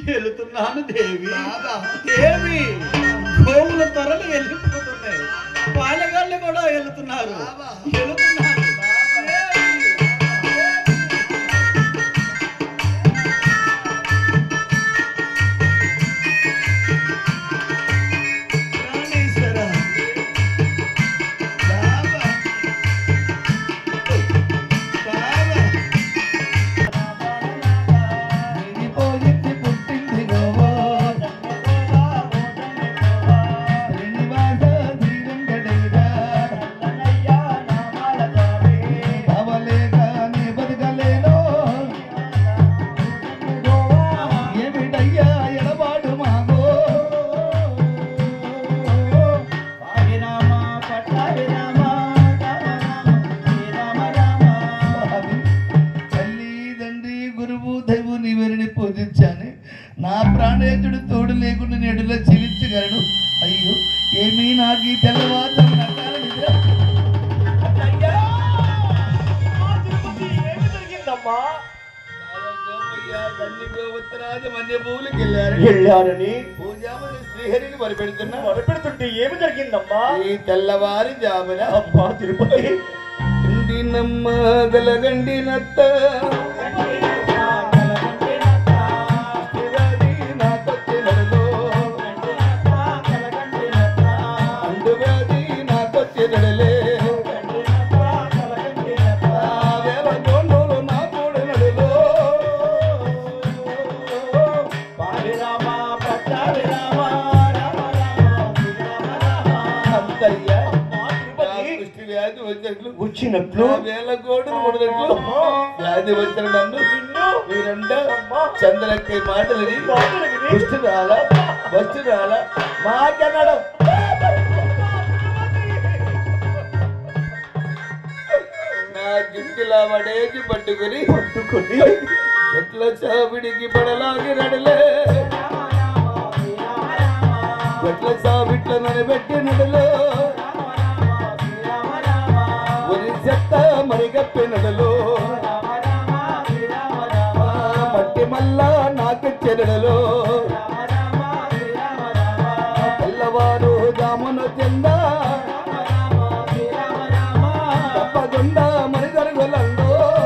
వెళుతున్నాను దేవి బాబా. దేవి గోవుల త్వరలు వెళ్ళిపోతున్నాయి పాలగాళ్ళు కూడా వెళుతున్నారు బాబా. వెళుతున్నారు దేవి. ప్రాణేశ్వర బాబా బాబా విడిపోయింది పుట్టింది గోవా శ్రీనివాస శ్రీరంగడైరా అవలేగా నీ బతకలేను ఏమిటయ్యా ఎడబాటు మాగో స్వామి, తల్లి తండ్రి గురువు దైవు నీవెరిని పూజించాను నా ప్రాణేతుడు తోడు లేకుండా నేడులో జీవించగలడు అయ్యో ఏమీ నాకు ఈ తెల్లవారు నట్టాల నిద్ర వెళ్ళారని పూజామని శ్రీహరిని మరిపెడుతున్నా మొదలుపెడుతుంటే ఏమి జరిగిందమ్మా ఈ తెల్లవారి జామున అమ్మా తిరుపతి నమ్మ గలగండి నత్త శివాజీ నాకొచ్చినడులో అండువ్యాధి నాకొచ్చినడులే ఆ వేల గోండోలు నా కూడినడులో అంతయ్యా నా దృష్టి వ్యాధి వచ్చినట్లు వచ్చినట్లు నా వేల గోడలు కొడినట్లు వ్యాధి వచ్చిన నన్ను మీరంట చంద్రకి మాటలని దృష్టి రాలా వస్తు రాలా మాకన్నాడు నా జుట్టులా పడేసి పట్టుకుని పట్టుకొని ఎట్లా చావిడికి పడలాగి నడలే ఎట్ల సావిట్ల నడబెట్టి నడలో ఒరి చెత్త మరిగప్పి నడలో మట్టి మల్లా నాకు చెరడలో తెల్లవారు జామున చెంద తప్పకుండా మరి జరుగులందో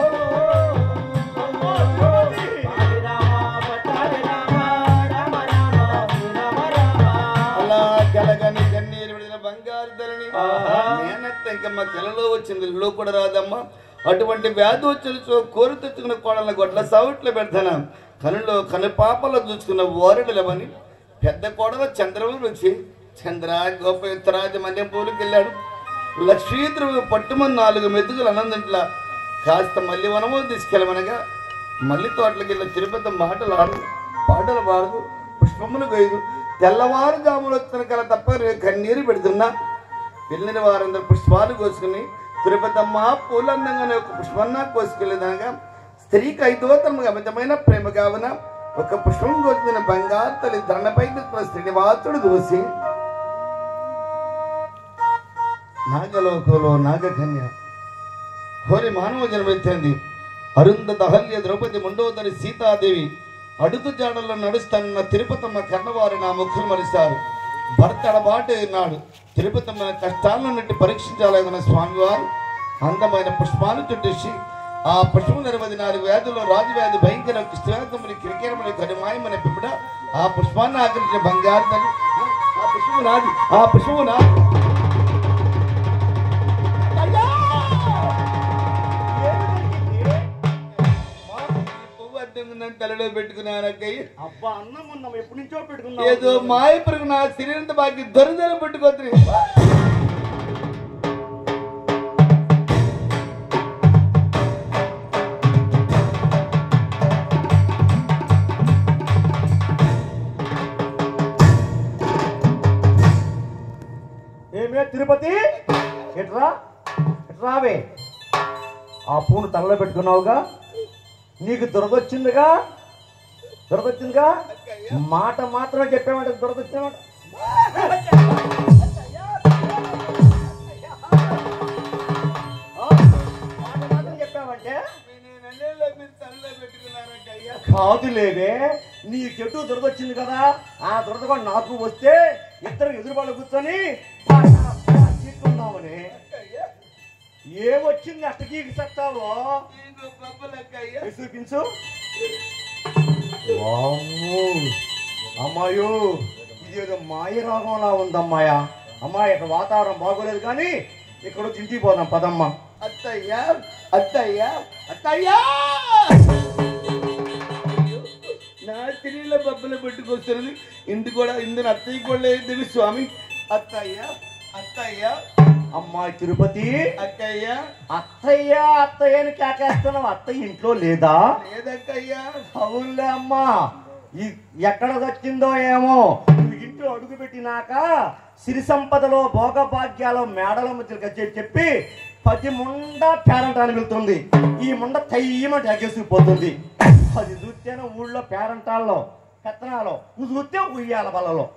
అలా గలగని కన్నీరు విడిన బంగారు ధరని మేనత్త ఇంకా మా కలలో వచ్చింది లో కూడా రాదమ్మా అటువంటి వ్యాధి వచ్చి కోరి తెచ్చుకున్న కోడల గొడ్ల సావిట్లో పెడతాను కనులో కను పాపలో చూసుకున్న ఓరడలేమని పెద్ద కోడల చంద్రబాబు వచ్చి చంద్ర గోప ఉత్తరాజ మన్యం పూలకి వెళ్ళాడు లక్ష్మీద్రుడు పట్టుమని నాలుగు మెతుకులు అనందంట్లా కాస్త మళ్ళీ వనమో తీసుకెళ్ళమనగా మళ్ళీ తోటలకి వెళ్ళి తిరుపతి మాటలు ఆడు పాటలు పాడదు పుష్పములు కొయ్యదు తెల్లవారుజాములు వచ్చిన కల తప్ప రే- కన్నీరు పెడుతున్నా వెళ్ళిన వారందరూ పుష్పాలు కోసుకుని తిరుపతమ్మ పూలందంగానే ఒక పుష్పన్నా కోసుకెళ్ళేదనగా స్త్రీకి ఐదోతరముగా అమితమైన ప్రేమ కావున ఒక పుష్పం కోసుకున్న బంగారు తల్లి దండపై శ్రీనివాసుడు దోసి నాగలోకంలో నాగకన్య హోరి మానవ జన్మెత్తింది అరుంధ దహల్య ద్రౌపది ముండోదరి సీతాదేవి అడుగు జాడల్లో నడుస్తున్న తిరుపతమ్మ కన్నవారి నా ముఖం మరిస్తారు భర్త అడబాటు ఉన్నాడు తిరుపతమ్మ కష్టాలను నుండి పరీక్షించాలన్న స్వామివారు అందమైన పుష్పాలు చుట్టేసి ఆ పుష్పం నిరవది నాలుగు వ్యాధుల్లో రాజువ్యాధి భయంకర కృష్ణాకముని కిరికేరమని కనుమాయమని పిమ్మట ఆ పుష్పాన్ని ఆకరించిన బంగారు తల్లి ఆ పుష్పము నాది ఆ పుష్పము నాది పువ్వు అడ్డంగుందని తలలో పెట్టుకున్నానక్కయ్య అబ్బా అన్నం అన్నం ఎప్పటి నుంచో పెట్టుకున్నాం ఏదో మాయపురుగు నా శరీరంతో బాకి దొరదర పెట్టుకోత్రి ఏమే తిరుపతి ఎట్రా ఎట్రావే ఆ పూను తలలో పెట్టుకున్నావుగా నీకు దురదొచ్చిందిగా దురదొచ్చిందిగా మాట మాత్రమే చెప్పామంటే దురదొచ్చిందన్నమాట మాట మాత్రం చెప్పామంటే కాదులేవే నీ చెట్టు దురద వచ్చింది కదా ఆ దురద కూడా నాకు వస్తే ఇద్దరు ఎదురుబాటు కూర్చొని చీక్కున్నామని ఏమొచ్చింది అట్టకీకి చెప్తావో ఇంకో పబ్బలక్కయ్యా చూపించు వామ్మో. అమ్మాయో ఇదేదో మాయ రోగంలా ఉందమ్మాయ అమ్మాయి ఇక్కడ వాతావరణం బాగోలేదు కానీ ఇక్కడ వచ్చి ఇంటికి పోదాం పదమ్మా అత్తయ్యా అత్తయ్యా అత్తయ్యా నా స్త్రీల బబ్బలు పెట్టుకొస్తున్నది ఇంటి కూడా ఇందులో అత్తయ్య కూడా లేదు స్వామి అత్తయ్య అత్తయ్య అమ్మాయి తిరుపతి అక్కయ్య అత్తయ్య అత్తయ్య అని కేకేస్తున్నావు అత్తయ్య ఇంట్లో లేదా లేదక్కయ్యా అవునులే అమ్మా ఈ ఎక్కడ వచ్చిందో ఏమో నువ్వు ఇంట్లో అడుగు పెట్టినాక సిరి సంపదలో భోగభాగ్యాలు మేడల మధ్య చెప్పి పది ముండ పేరంటానికి వెళ్తుంది ఈ ముండ తయ్యమంటే ఎగేసుకుపోతుంది అది చూస్తేనే ఊళ్ళో పేరంటాల్లో పెత్తనాలో నువ్వు చూస్తే ఉయ్యాల బలలో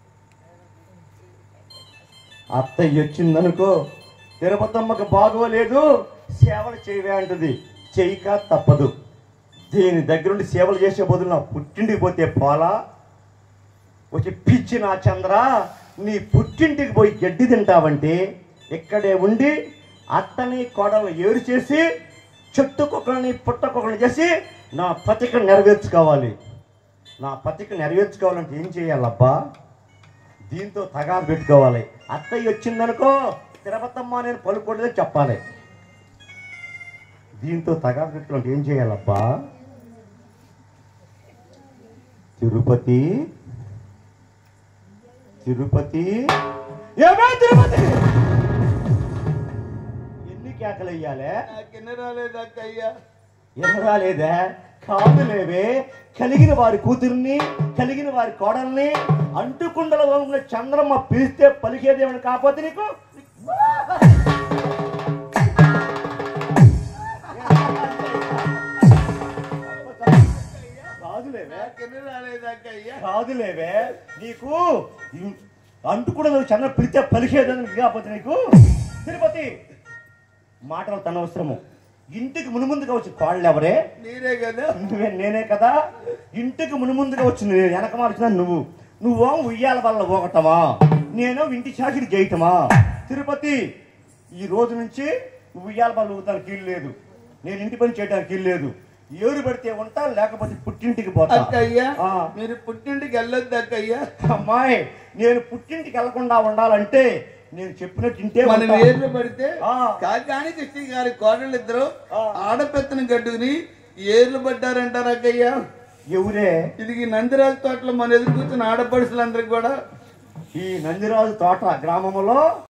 అత్తయ్య వచ్చిందనుకో తిరుపతమ్మకు బాగోలేదు సేవలు చేయవే అంటుంది చేయక తప్పదు దీని దగ్గరుండి సేవలు చేసే బదులు నా పుట్టింటికి పోతే పోలా వచ్చి పిచ్చి నా చంద్ర నీ పుట్టింటికి పోయి గడ్డి తింటావంటే ఇక్కడే ఉండి అత్తని కోడలు ఏరు చేసి చెట్టుకొకరిని పుట్టకొకరిని చేసి నా పతిక నెరవేర్చుకోవాలి నా పతిక నెరవేర్చుకోవాలంటే ఏం చేయాలబ్బా దీంతో తగాదు పెట్టుకోవాలి అత్తయ్య వచ్చిందనుకో తిరుపతమ్మ నేను పలుకోలేదని చెప్పాలి దీంతో తగాదు పెట్టుకోవాలంటే ఏం చేయాలబ్బా తిరుపతి తిరుపతి ఏమే తిరుపతి ఎన్ని కేకలు వెయ్యాలే నాకెన్న రాలేదక్కయ్యా ఎనరాలేదా కాదులేవే కలిగిన వారి కూతుర్ని కలిగిన వారి కోడల్ని అంటుకుండల వంగున చంద్రమ్మ పిలిస్తే పలికేదేమని కాకపోతే నీకు కాదులేవే నాకెన్న రాలేదక్కయ్యా కాదులేవే నీకు ఇం- అంటుకుండల చంద్ర పిలిస్తే పలికేదని కాకపోతే నీకు తిరుపతి మాటలు తన అవసరము ఇంటికి మునుముందుగా వచ్చి కోళ్ళు ఎవరే మీరే కదా నువ్వే నేనే కదా ఇంటికి మునుముందుగా వచ్చి నేను వెనక మార్చిన నువ్వు నువ్వో ఉయ్యాల వల్ల పోగటమా నేను ఇంటి చాకిరి చేయటమా తిరుపతి ఈ రోజు నుంచి నువ్వు ఉయ్యాల వల్ల ఊతానికి కీళ్ళు లేదు నేను ఇంటి పని చేయడానికి కీళ్ళు లేదు ఏరు పెడితే ఉంటా లేకపోతే పుట్టింటికి పోతా అక్కయ్యా ఆ. మీరు పుట్టింటికి వెళ్ళొద్దు అక్కయ్యా అమ్మాయి నేను పుట్టింటికి వెళ్లకుండా ఉండాలంటే నేను చెప్పినట్టు ఇంటే మనం ఉంటా. ఏర్లు పడితే ఆ. కాకాని కృష్ణ గారి కోడలు ఇద్దరు ఆ. ఆడపెత్తను కట్టుకుని ఏర్లు పడ్డారంటారు అక్కయ్యా ఎవరే ఇది ఈ నందిరాజు తోటలో మన ఎదురు కూర్చున్న ఆడపడుచులందరికి కూడా ఈ నందిరాజు తోట గ్రామంలో